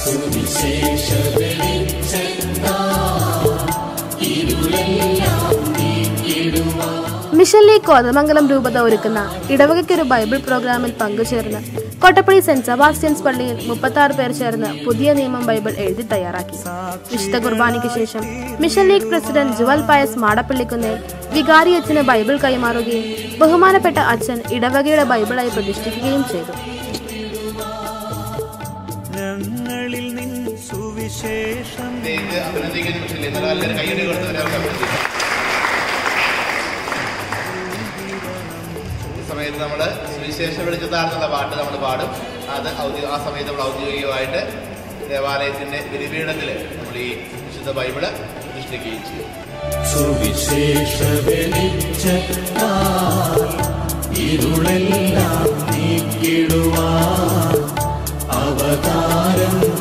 mission league Kothamangalam രൂപത ഒരുക്കുന്ന ഇടവകയ്ക്കൊരു Bible പ്രോഗ്രാമിൽ പങ്കുചേർന്ന് കോട്ടപ്പള്ളി സെന്റ് സെബാസ്റ്റ്യൻസ് പള്ളിയിൽ മുപ്പത്തി ആറ് പേർ ചേർന്ന് പുതിയ നിയമം ബൈബിൾ എഴുതി തയ്യാറാക്കി വിശുദ്ധ കുർബാനയ്ക്ക് ശേഷം mission league president Jewel Pius മാടപ്പള്ളിക്കുന്നിൽ വികാരി അച്ഛന് ബൈബിൾ കൈമാറുകയും ബഹുമാനപ്പെട്ട അച്ഛൻ ഇടവകയുടെ ബൈബിളായി പ്രതിഷ്ഠിക്കുകയും ചെയ്തു ഞങ്ങളിൽ നിൻ സുവിശേഷം പ്രത്യേകിച്ച് അഭിനന്ദിക്കുന്ന വിഷയമില്ല എന്നാലും എല്ലാവരും കൈയടി കൊടുത്തവരെ അവർക്ക് അഭിനന്ദിക്കാം ഈ സമയത്ത് നമ്മൾ സുവിശേഷ വെളിച്ചത്താണെന്നുള്ള പാട്ട് നമ്മൾ പാടും അത് ഔദ്യോഗിക ആ സമയത്ത് നമ്മൾ ഔദ്യോഗികമായിട്ട് ദേവാലയത്തിന്റെ ബലിപീഠത്തിൽ നമ്മൾ ഈ വിശുദ്ധ ബൈബിള് പ്രതിഷ്ഠിക്കുകയും ചെയ്യും സുവിശേഷ വെളിച്ചത്താൽ ഇരുളെല്ലാം നീക്കിടുവാൻ അവതാരം